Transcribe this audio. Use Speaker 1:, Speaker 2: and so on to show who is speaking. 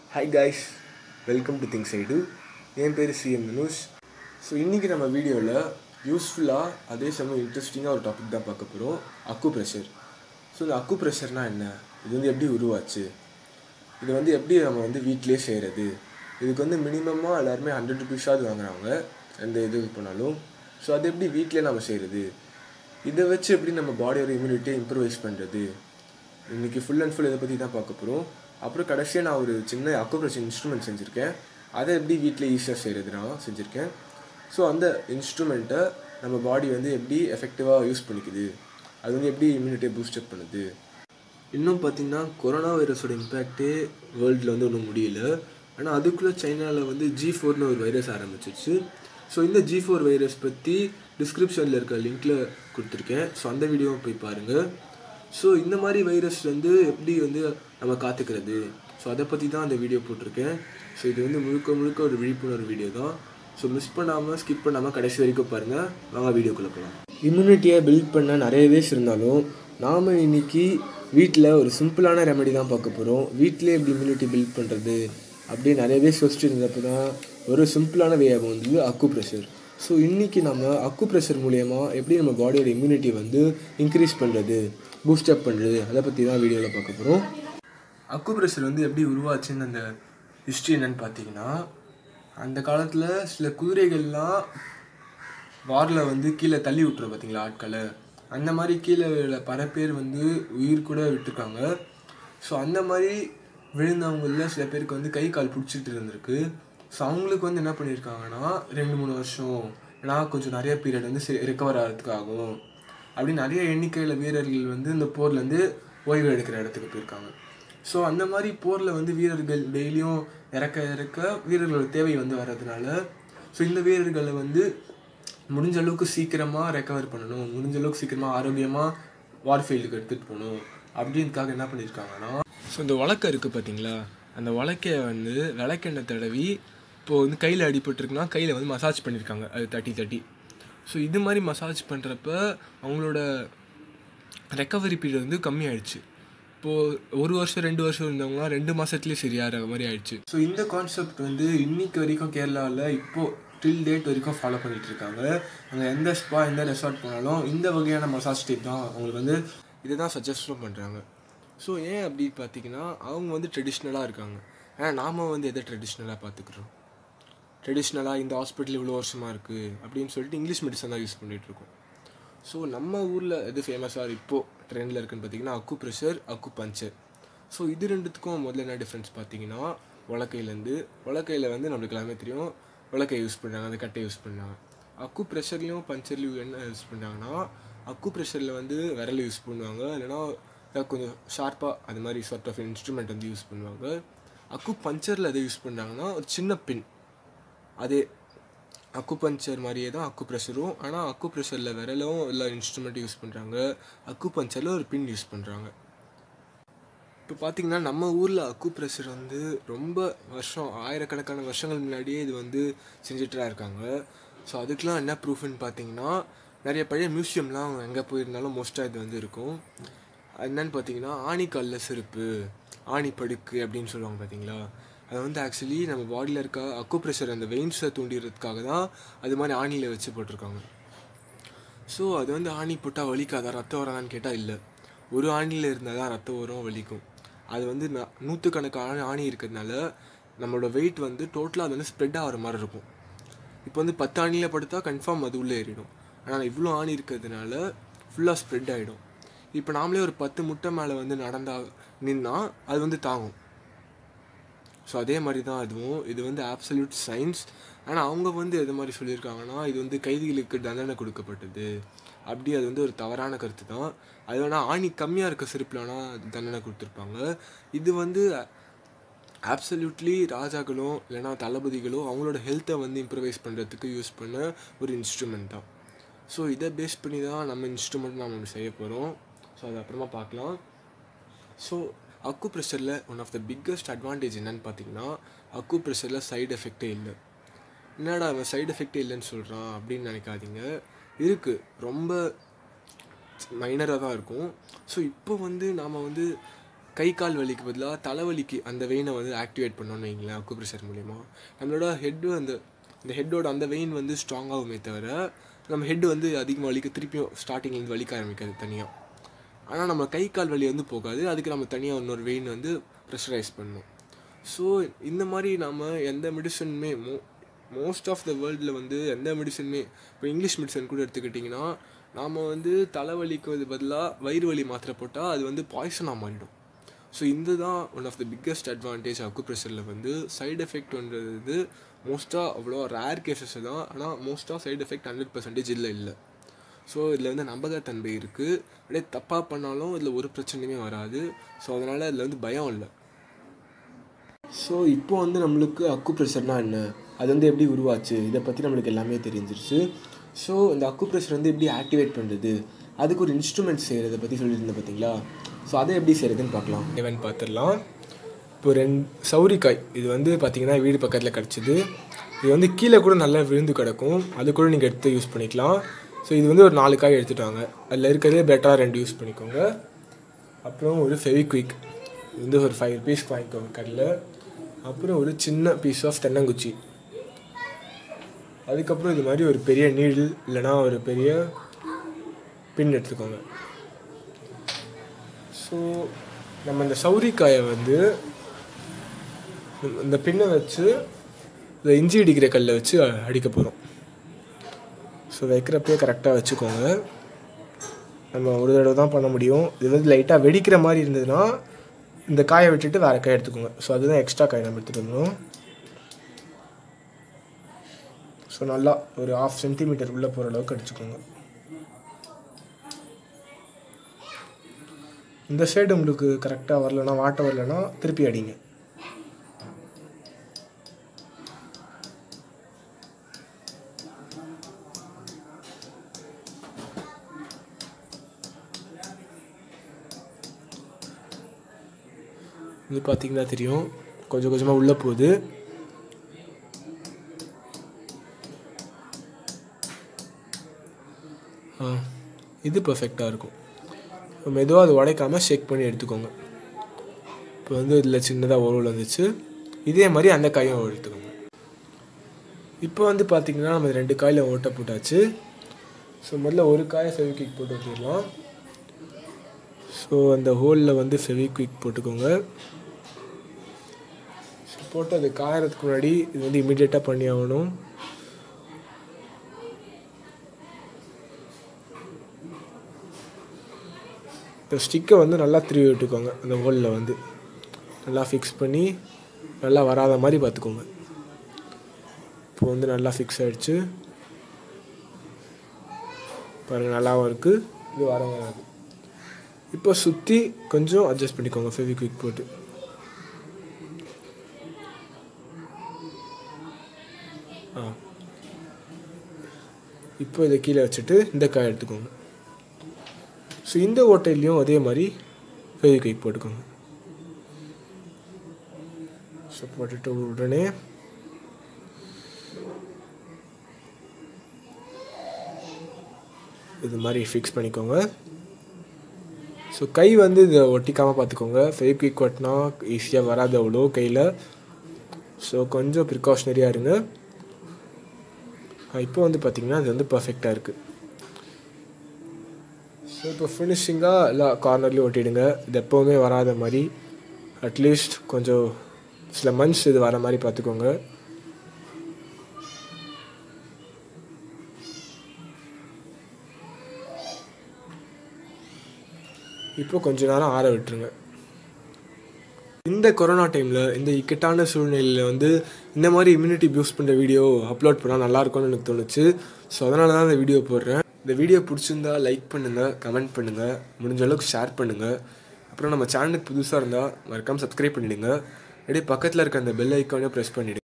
Speaker 1: hi guys welcome to things I do என் பேர் CM Dhanush so இன்றைக்கி நம்ம வீடியோவில் யூஸ்ஃபுல்லாக அதே சமயம் இன்ட்ரெஸ்டிங்காக ஒரு டாபிக் தான் பார்க்க போகிறோம் அக்கு ப்ரெஷர் ஸோ இந்த அக்கு ப்ரெஷர்னால் என்ன இது வந்து எப்படி உருவாச்சு இது வந்து எப்படி நம்ம வந்து வீட்டிலே செய்கிறது இதுக்கு வந்து மினிமமாக எல்லாருமே ஹண்ட்ரட் ருபீஸாவது வாங்குறாங்க எந்த இது பண்ணாலும் ஸோ அது எப்படி வீட்டிலே நம்ம செய்கிறது இதை வச்சு எப்படி நம்ம பாடியோட இம்யூனிட்டியை இம்ப்ரூவைஸ் பண்ணுறது இன்றைக்கி ஃபுல் அண்ட் ஃபுல் இதை பற்றி தான் பார்க்க போகிறோம் அப்புறம் கடைசியாக நான் ஒரு சின்ன அக்குப்ரெஷர் இன்ஸ்ட்ருமெண்ட் செஞ்சுருக்கேன் அதை எப்படி வீட்டில் ஈஸியாக செய்கிறது நான் செஞ்சுருக்கேன் ஸோ அந்த இன்ஸ்ட்ருமெண்ட்டை நம்ம பாடி வந்து எப்படி எஃபெக்டிவாக யூஸ் பண்ணிக்குது அது வந்து எப்படி இம்யூனிட்டியை பூஸ்டப் பண்ணுது இன்னும் பார்த்தீங்கன்னா கொரோனா வைரஸோட இம்பேக்டே வேர்ல்டில் வந்து ஒன்றும் முடியல ஆனால் அதுக்குள்ளே சைனாவில் வந்து ஜி ஃபோர்னு ஒரு வைரஸ் ஆரம்பிச்சிச்சு ஸோ இந்த ஜி ஃபோர் வைரஸ் பற்றி டிஸ்கிரிப்ஷனில் இருக்க லிங்க்கில் கொடுத்துருக்கேன் ஸோ அந்த வீடியோவை போய் பாருங்கள் ஸோ இந்த மாதிரி வைரஸ் வந்து எப்படி வந்து நம்ம காத்துக்கிறது ஸோ அதை பற்றி தான் அந்த வீடியோ போட்டிருக்கேன் ஸோ இது வந்து முழுக்க முழுக்க ஒரு விழிப்புணர்வு வீடியோ தான் ஸோ மிஸ் பண்ணாமல் ஸ்கிப் பண்ணாமல் கடைசி வரைக்கும் பாருங்கள் வாங்க வீடியோக்குள்ளே போகலாம் இம்யூனிட்டியை பில்ட் பண்ண நிறைய வேஸ் இருந்தாலும் நாம் இன்னைக்கு வீட்டில் ஒரு சிம்பிளான ரெமெடி தான் பார்க்க போகிறோம் வீட்டிலே எப்படி இம்யூனிட்டி பில்ட் பண்ணுறது அப்படி நிறைய வேஸ் யோசிச்சுட்டு இருந்தப்போ தான் ஒரு சிம்பிளான வே வந்து அக்கு ப்ரெஷர் ஸோ இன்றைக்கி நம்ம அக்கு ப்ரெஷர் மூலயமா எப்படி நம்ம பாடியோட இம்யூனிட்டி வந்து இன்க்ரீஸ் பண்ணுறது பூஸ்டப் பண்ணுறது அதை பற்றி தான் வீடியோவில் பார்க்க போகிறோம் அக்கு ப்ரெஷர் வந்து எப்படி உருவாச்சுன்னு அந்த ஹிஸ்ட்ரி என்னன்னு பார்த்தீங்கன்னா அந்த காலத்தில் சில குதிரைகள்லாம் வாரில் வந்து கீழே தள்ளி விட்டுரும் பார்த்தீங்களா ஆட்களை அந்த மாதிரி கீழே விழுற பல பேர் வந்து உயிர் கூட விட்டுருக்காங்க ஸோ அந்த மாதிரி விழுந்தவங்களில் சில பேருக்கு வந்து கை கால் பிடிச்சிட்டு இருந்திருக்கு ஸோ அவங்களுக்கு வந்து என்ன பண்ணியிருக்காங்கன்னா ரெண்டு மூணு வருஷம் ஏன்னா கொஞ்சம் நிறைய பீரியட் வந்து ரிகவர் ஆகிறதுக்கு ஆகும் அப்படி நிறைய எண்ணிக்கையில் வீரர்கள் வந்து இந்த போர்லேருந்து ஓய்வு எடுக்கிற இடத்துக்கு போயிருக்காங்க ஸோ அந்த மாதிரி போரில் வந்து வீரர்கள் டெய்லியும் இறக்க இறக்க வீரர்களோட தேவை வந்து வர்றதுனால ஸோ இந்த வீரர்களை வந்து முடிஞ்ச அளவுக்கு சீக்கிரமாக ரெக்கவர் பண்ணணும் முடிஞ்ச அளவுக்கு சீக்கிரமாக ஆரோக்கியமாக வார்ஃபீல்டுக்கு எடுத்துகிட்டு போகணும் அப்படின்றதுக்காக என்ன பண்ணியிருக்காங்கன்னா ஸோ இந்த வழக்கம் இருக்குது பார்த்தீங்களா அந்த வழக்கையை வந்து விளக்கெண்ணெய் தடவி இப்போது வந்து கையில் அடிபட்டுருக்குன்னா கையில் வந்து மசாஜ் பண்ணியிருக்காங்க அது தட்டி தட்டி ஸோ இது மாதிரி மசாஜ் பண்ணுறப்ப அவங்களோட ரெக்கவரி பீரியட் வந்து கம்மியாயிடுச்சு இப்போது ஒரு வருஷம் ரெண்டு வருஷம் இருந்தவங்களாம் ரெண்டு மாதத்துலேயே சரியாகிற மாதிரி ஆயிடுச்சு ஸோ இந்த கான்செப்ட் வந்து இன்னைக்கு வரைக்கும் கேரளாவில் இப்போது டில் டேட் வரைக்கும் ஃபாலோ பண்ணிகிட்டு இருக்காங்க அங்கே எந்த ஸ்பா எந்த ரெசார்ட் போனாலும் இந்த வகையான மசாஜ் டைப் தான் அவங்களுக்கு வந்து இதை தான் சஜஸ்டும் பண்ணுறாங்க ஸோ ஏன் அப்படி பார்த்தீங்கன்னா அவங்க வந்து ட்ரெடிஷ்னலாக இருக்காங்க ஆனால் நாம் வந்து எதை ட்ரெடிஷ்னலாக பார்த்துக்குறோம் ட்ரெடிஷ்னலாக இந்த ஹாஸ்பிட்டல் இவ்வளோ வருஷமாக இருக்குது அப்படின்னு சொல்லிட்டு இங்கிலீஷ் மெடிசன் தான் யூஸ் பண்ணிகிட்ருக்கோம் ஸோ நம்ம ஊரில் எது ஃபேமஸாக இப்போது ட்ரெண்டில் இருக்குன்னு பார்த்தீங்கன்னா அக்கு ப்ரெஷர் அக்கு பஞ்சர் ஸோ இது ரெண்டுத்துக்கும் முதல்ல என்ன டிஃப்ரென்ஸ் பார்த்தீங்கன்னா உலக்கையிலேருந்து உலக்கையில் வந்து நம்மளுக்கு எல்லாமே தெரியும் உலக்கை யூஸ் பண்ணாங்க அந்த கட்டை யூஸ் பண்ணாங்க அக்கு ப்ரெஷர்லேயும் பஞ்சர்லேயும் என்ன யூஸ் பண்ணாங்கன்னா அக்கு ப்ரெஷரில் வந்து விரல் யூஸ் பண்ணுவாங்க இல்லைனா கொஞ்சம் ஷார்ப்பாக அது மாதிரி சார்ட் ஆஃப் இன்ஸ்ட்ருமெண்ட் வந்து யூஸ் பண்ணுவாங்க அக்கு பஞ்சரில் எதை யூஸ் பண்ணாங்கன்னா ஒரு சின்ன பின் அதே அக்கு பஞ்சர் மாதிரியே தான் அக்கு ப்ரெஷரும் ஆனால் அக்கு ப்ரெஷரில் விரலும் எல்லா இன்ஸ்ட்ருமெண்ட்டும் யூஸ் பண்ணுறாங்க அக்கு பஞ்சரில் ஒரு பின் யூஸ் பண்ணுறாங்க இப்போ பார்த்தீங்கன்னா நம்ம ஊரில் அக்கு ப்ரெஷர் வந்து ரொம்ப வருஷம் ஆயிரக்கணக்கான வருஷங்கள் முன்னாடியே இது வந்து செஞ்சுட்டு தான் இருக்காங்க ஸோ அதுக்கெலாம் என்ன ப்ரூஃப்னு பார்த்தீங்கன்னா நிறைய பழைய மியூசியம்லாம் எங்கே போயிருந்தாலும் மோஸ்ட்டாக இது வந்து இருக்கும் என்னன்னு பார்த்தீங்கன்னா ஆணிக்கல்ல செருப்பு ஆணி படுக்கு அப்படின்னு சொல்லுவாங்க பார்த்தீங்களா அது வந்து ஆக்சுவலி நம்ம பாடியில் இருக்க அக்கு ப்ரெஷர் அந்த வெயின்ஸை தூண்டிடுறதுக்காக தான் அது மாதிரி ஆணியில் வச்சு போட்டிருக்காங்க ஸோ அது வந்து ஆணி போட்டால் வலிக்காதா ரத்தம் வராதான்னு கேட்டால் இல்லை ஒரு ஆணியில் இருந்தால் தான் ரத்தம் வரும் வலிக்கும் அது வந்து ந நூற்றுக்கணக்கான ஆணி இருக்கிறதுனால நம்மளோட வெயிட் வந்து டோட்டலாக அது வந்து ஸ்ப்ரெட் ஆகிற மாதிரி இருக்கும் இப்போ வந்து பத்து ஆணியில் படுத்தா கன்ஃபார்ம் அது உள்ளே ஏறிடும் ஆனால் இவ்வளோ ஆணி இருக்கிறதுனால ஃபுல்லாக ஸ்ப்ரெட் ஆகிடும் இப்போ நாமளே ஒரு பத்து முட்டை மேலே வந்து நடந்தால் நின்னால் அது வந்து தாங்கும் ஸோ அதே மாதிரி தான் அதுவும் இது வந்து ஆப்சல்யூட் சயின்ஸ் ஆனால் அவங்க வந்து எது மாதிரி சொல்லியிருக்காங்கன்னா இது வந்து கைதிகளுக்கு தண்டனை கொடுக்கப்பட்டது அப்படி அது வந்து ஒரு தவறான கருத்து தான் அது வேணால் ஆணி கம்மியாக இருக்க செருப்பில் வேணால் தண்டனை கொடுத்துருப்பாங்க இது வந்து ஆப்சல்யூட்லி ராஜாக்களும் இல்லைனா தளபதிகளும் அவங்களோட ஹெல்த்தை வந்து இம்ப்ரவைஸ் பண்ணுறதுக்கு யூஸ் பண்ண ஒரு இன்ஸ்ட்ருமெண்ட் தான் ஸோ இதை பேஸ் பண்ணி தான் நம்ம இன்ஸ்ட்ருமெண்ட் நம்ம ஒன்று செய்ய போகிறோம் ஸோ அது அப்புறமா பார்க்கலாம் ஸோ அக்கு ப்ரெஷரில் one of the biggest advantage என்னன்னு பார்த்தீங்கன்னா அக்கு ப்ரெஷரில் சைடு எஃபெக்டே இல்லை என்னடா அவன் சைடு எஃபெக்டே இல்லைன்னு சொல்கிறான் அப்படின்னு நினைக்காதீங்க இருக்குது ரொம்ப மைனராக தான் இருக்கும் ஸோ இப்போ வந்து நாம் வந்து கை கால் வலிக்கு பதிலாக தலைவலிக்கு அந்த வெயினை வந்து ஆக்டிவேட் பண்ணோன்னு வைங்களேன் அக்கு ப்ரெஷர் மூலிமா நம்மளோட ஹெட்டு அந்த இந்த ஹெட்டோட அந்த வெயின் வந்து ஸ்ட்ராங்காகுமே தவிர நம்ம ஹெட் வந்து அதிகமாக வலிக்க திருப்பியும் ஸ்டார்டிங்லேருந்து வலிக்க ஆரம்பிக்காது தனியாக ஆனால் நம்ம கை கால் வலி வந்து போகாது அதுக்கு நம்ம தனியாக இன்னொரு வெயின் வந்து ப்ரெஷரைஸ் பண்ணணும் ஸோ இந்த மாதிரி நம்ம எந்த மெடிசனுமே மோ மோஸ்ட் ஆஃப் த வேர்ல்டில் வந்து எந்த மெடிசனுமே இப்போ இங்கிலீஷ் மெடிசன் கூட எடுத்துக்கிட்டிங்கன்னா நாம் வந்து தலைவலிக்கு பதிலாக வயிறு வலி மாத்திரை போட்டால் அது வந்து பாய்சனாக மாறிடும் ஸோ இந்த தான் one of the biggest advantage அக்கு ப்ரெஷரில் வந்து சைடு எஃபெக்ட்ன்றது மோஸ்ட்டாக அவ்வளோ ரேர் கேசஸ் தான் ஆனால் மோஸ்ட்டாக சைடு எஃபெக்ட் ஹண்ட்ரட் பர்சன்டேஜ் இல்லை இல்லை ஸோ இதில் வந்து நம்பகத்தன்மை இருக்குது அப்படியே தப்பாக பண்ணாலும் இதில் ஒரு பிரச்சனையுமே வராது ஸோ அதனால் இதில் வந்து பயம் இல்லை ஸோ இப்போ வந்து நம்மளுக்கு அக்கு ப்ரெஷர்னால் என்ன அது வந்து எப்படி உருவாச்சு இதை பற்றி நம்மளுக்கு எல்லாமே தெரிஞ்சிருச்சு ஸோ இந்த அக்கு ப்ரெஷர் வந்து எப்படி ஆக்டிவேட் பண்ணுறது அதுக்கு ஒரு இன்ஸ்ட்ருமெண்ட் செய்கிறத பற்றி சொல்லியிருந்தேன் பார்த்தீங்களா ஸோ அதை எப்படி செய்கிறதுன்னு பார்க்கலாம் இவன் பார்த்துடலாம் இப்போ ரெண்டு சௌரிக்காய் இது வந்து பார்த்திங்கன்னா வீடு பக்கத்தில் கிடச்சிது இது வந்து கீழே கூட நல்லா விழுந்து கிடக்கும் அது கூட நீங்கள் எடுத்து யூஸ் பண்ணிக்கலாம் ஸோ இது வந்து ஒரு நாலு காய் எடுத்துட்டாங்க அதில் இருக்கிறதே பெட்டராக ரெண்டு யூஸ் பண்ணிக்கோங்க அப்புறம் ஒரு ஃபெவிக்விக் இது வந்து ஒரு ஃபைவ் ருபீஸ்க்கு வாங்கிக்கோங்க கடையில் அப்புறம் ஒரு சின்ன பீஸ் ஆஃப் தென்னங்குச்சி அதுக்கப்புறம் இது மாதிரி ஒரு பெரிய நீடில் இல்லைனா ஒரு பெரிய பின் எடுத்துக்கோங்க ஸோ நம்ம இந்த சௌரிக்காயை வந்து இந்த பின்னை வச்சு இந்த இஞ்சி அடிக்கிற கல்லை வச்சு அடிக்க போகிறோம் ஸோ வைக்கிறப்பே கரெக்டாக வச்சுக்கோங்க நம்ம ஒரு தடவை தான் பண்ண முடியும் இது வந்து லைட்டாக வெடிக்கிற மாதிரி இருந்ததுன்னா இந்த காயை விட்டுட்டு வேறு காய் எடுத்துக்கோங்க ஸோ அதுதான் எக்ஸ்ட்ரா காய் நம்ம எடுத்துகிட்டு வந்தோம் ஸோ நல்லா ஒரு ஆஃப் சென்டிமீட்டர் உள்ளே போகிற அளவுக்கு அடிச்சுக்கோங்க இந்த சைடு உங்களுக்கு கரெக்டாக வரலனா வாட்ட வரலனா திருப்பி அடிங்க இது பார்த்தீங்கன்னா தெரியும் கொஞ்சம் கொஞ்சமாக உள்ளே போகுது ஆ இது பர்ஃபெக்டாக இருக்கும் மெதுவாக அது உடைக்காமல் ஷேக் பண்ணி எடுத்துக்கோங்க இப்போ வந்து இதில் சின்னதாக ஓரல் வந்துச்சு இதே மாதிரி அந்த காயும் எடுத்துக்கோங்க இப்போ வந்து பார்த்திங்கன்னா நம்ம ரெண்டு காயில் ஓட்டை போட்டாச்சு ஸோ முதல்ல ஒரு காயை ஃபெவிக்விக் போட்டு வச்சிடலாம் ஸோ அந்த ஹோலில் வந்து ஃபெவிக்விக் போட்டுக்கோங்க போட்டு அது காயறதுக்கு முன்னாடி இது வந்து இமீடியட்டாக பண்ணி ஆகணும் இந்த ஸ்டிக்கை வந்து நல்லா திருவி விட்டுக்கோங்க அந்த ஹோலில் வந்து நல்லா ஃபிக்ஸ் பண்ணி நல்லா வராத மாதிரி பார்த்துக்கோங்க இப்போ வந்து நல்லா ஃபிக்ஸ் ஆகிடுச்சு பாருங்கள் நல்லாவும் இருக்குது இது வர வராது இப்போ சுற்றி கொஞ்சம் அட்ஜஸ்ட் பண்ணிக்கோங்க ஃபெவிக்விக் போட்டு ஆ இப்போ இதை கீழே வச்சுட்டு இந்த காய் எடுத்துக்கோங்க ஸோ இந்த ஓட்டையிலையும் அதே மாதிரி ஃபெவிக்விக் போட்டுக்கோங்க ஸோ போட்டுட்டு உடனே இது மாதிரி ஃபிக்ஸ் பண்ணிக்கோங்க ஸோ கை வந்து இதை ஒட்டிக்காமல் பார்த்துக்கோங்க ஃபெவிக்விக் ஒட்டினா ஈஸியாக வராது அவ்வளோ கையில் ஸோ கொஞ்சம் ப்ரிகாஷனரியாக இருங்க இப்போ வந்து பார்த்திங்கன்னா அது வந்து பர்ஃபெக்டாக இருக்குது ஸோ இப்போ ஃபினிஷிங்காக எல்லா கார்னர்லேயும் ஒட்டிடுங்க இது எப்போவுமே வராத மாதிரி அட்லீஸ்ட் கொஞ்சம் சில மந்த்ஸ் இது வர மாதிரி பார்த்துக்கோங்க இப்போ கொஞ்ச நேரம் ஆற விட்டுருங்க இந்த கொரோனா டைமில் இந்த இக்கட்டான சூழ்நிலையில் வந்து இந்த மாதிரி இம்யூனிட்டி பூஸ்ட் பண்ணுற வீடியோ அப்லோட் பண்ணால் நல்லாயிருக்கும்னு எனக்கு தோணுச்சு ஸோ அதனால தான் இந்த வீடியோ போடுறேன் இந்த வீடியோ பிடிச்சிருந்தா லைக் பண்ணுங்கள் கமெண்ட் பண்ணுங்கள் முடிஞ்ச அளவுக்கு ஷேர் பண்ணுங்கள் அப்புறம் நம்ம சேனலுக்கு புதுசாக இருந்தால் மறக்காமல் சப்ஸ்கிரைப் பண்ணிவிடுங்க அப்படியே பக்கத்தில் இருக்க அந்த பெல் ஐக்கானையும் ப்ரெஸ் பண்ணிவிடுங்க